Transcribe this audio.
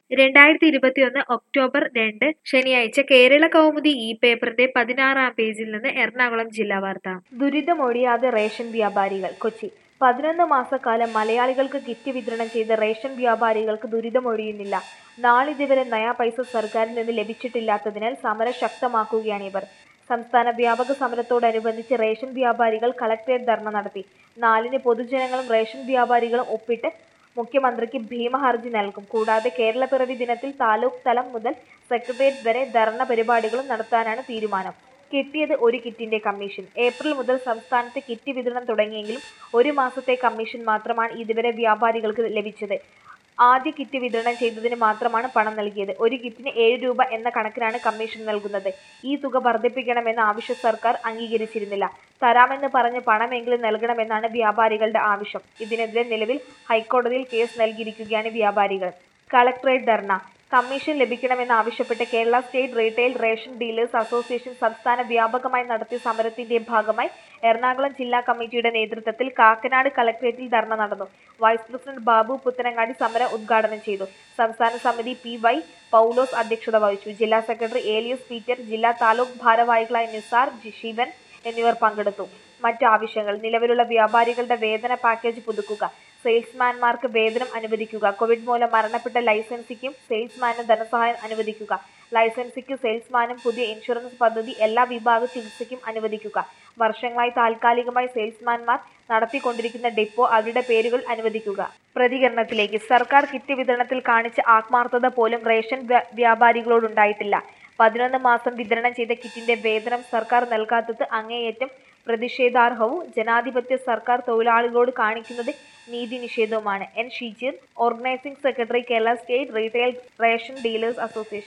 രണ്ടായിരത്തി ഇരുപത്തിയൊന്ന് ഒക്ടോബർ രണ്ട് ശനിയാഴ്ച കേരള കൗമുദി ഈ പേപ്പറിന്റെ പതിനാറാം പേജിൽ നിന്ന് എറണാകുളം ജില്ലാ വാർത്ത ദുരിതമൊഴിയാതെ റേഷൻ വ്യാപാരികൾ കൊച്ചി പതിനൊന്ന് മാസക്കാലം മലയാളികൾക്ക് കിറ്റ് വിതരണം ചെയ്ത റേഷൻ വ്യാപാരികൾക്ക് ദുരിതമൊഴിയുന്നില്ല നാളിതുവരെ നയാ പൈസ സർക്കാരിൽ നിന്ന് ലഭിച്ചിട്ടില്ലാത്തതിനാൽ സമരം ശക്തമാക്കുകയാണ് ഇവർ സംസ്ഥാന വ്യാപക സമരത്തോടനുബന്ധിച്ച് റേഷൻ വ്യാപാരികൾ കളക്ടറേറ്റ് ധർണ നടത്തി നാലിന് പൊതുജനങ്ങളും റേഷൻ വ്യാപാരികളും ഒപ്പിട്ട് മുഖ്യമന്ത്രിക്ക് ഭീമഹർജി നൽകും കൂടാതെ കേരളപ്പിറവി ദിനത്തിൽ താലൂക്ക് തലം മുതൽ സെക്രട്ടേറിയറ്റ് വരെ ധർണ പരിപാടികളും നടത്താനാണ് തീരുമാനം കിട്ടിയത് ഒരു കിറ്റിന്റെ കമ്മീഷൻ ഏപ്രിൽ മുതൽ സംസ്ഥാനത്ത് കിറ്റ് വിതരണം തുടങ്ങിയെങ്കിലും ഒരു മാസത്തെ കമ്മീഷൻ മാത്രമാണ് ഇതുവരെ വ്യാപാരികൾക്ക് ലഭിച്ചത് ആദ്യ കിറ്റ് വിതരണം ചെയ്തതിന് മാത്രമാണ് പണം നൽകിയത് ഒരു കിറ്റിന് ഏഴ് രൂപ എന്ന കണക്കിനാണ് കമ്മീഷൻ നൽകുന്നത് ഈ തുക വർദ്ധിപ്പിക്കണമെന്ന ആവശ്യം സർക്കാർ അംഗീകരിച്ചിരുന്നില്ല തരാമെന്ന് പറഞ്ഞ് പണമെങ്കിലും നൽകണമെന്നാണ് വ്യാപാരികളുടെ ആവശ്യം ഇതിനെതിരെ നിലവിൽ ഹൈക്കോടതിയിൽ കേസ് നൽകിയിരിക്കുകയാണ് വ്യാപാരികൾ കളക്ടറേറ്റ് ധർണ കമ്മീഷൻ ലഭിക്കണമെന്നാവശ്യപ്പെട്ട് Kerala state retail ration dealers association സംസ്ഥാന വ്യാപകമായി നടത്തിയ സമരത്തിന്റെ ഭാഗമായി എറണാകുളം ജില്ലാ കമ്മിറ്റിയുടെ നേതൃത്വത്തിൽ കാക്കനാട് കളക്ടറേറ്റിൽ ധർണ നടന്നു വൈസ് പ്രസിഡന്റ് ബാബു പുത്തനങ്ങാടി സമരം ഉദ്ഘാടനം ചെയ്തു സംസ്ഥാന സമിതി പി വൈ പൗലോസ് അധ്യക്ഷത വഹിച്ചു ജില്ലാ സെക്രട്ടറി ഏലിയസ് പീറ്റർ ജില്ലാ താലൂക്ക് ഭാരവാഹികളായ നിസാർ ജി- ശിവൻ എന്നിവർ പങ്കെടുത്തു മറ്റ് ആവശ്യങ്ങൾ നിലവിലുള്ള വ്യാപാരികളുടെ വേതന പാക്കേജ് പുതുക്കുക സെയിൽസ്മാൻമാർക്ക് വേതനം അനുവദിക്കുക കോവിഡ് മൂലം മരണപ്പെട്ട ലൈസൻസിക്കും സെയിൽസ്മാനും ധനസഹായം അനുവദിക്കുക ലൈസൻസിക്കും സെയിൽസ്മാനും പുതിയ ഇൻഷുറൻസ് പദ്ധതി എല്ലാ വിഭാഗ ചികിത്സയ്ക്കും അനുവദിക്കുക വർഷങ്ങളായി താൽക്കാലികമായി സെയിൽസ്മാൻമാർ നടത്തിക്കൊണ്ടിരിക്കുന്ന ഡിപ്പോ അവരുടെ പേരുകൾ അനുവദിക്കുക പ്രതികരണത്തിലേക്ക് സർക്കാർ കിറ്റ് വിതരണത്തിൽ കാണിച്ച ആത്മാർത്ഥത പോലും റേഷൻ വ്യ- വ്യാപാരികളോടുണ്ടായിട്ടില്ല പതിനൊന്ന് മാസം വിതരണം ചെയ്ത കിറ്റിന്റെ വേതനം സർക്കാർ നൽകാത്തത് അങ്ങേയറ്റം പ്രതിഷേധാർഹവും ജനാധിപത്യ സർക്കാർ തൊഴിലാളികളോട് കാണിക്കുന്നത് നീതി നിഷേധവുമാണ് N Sheejir organising secretary Kerala state retail ration dealers association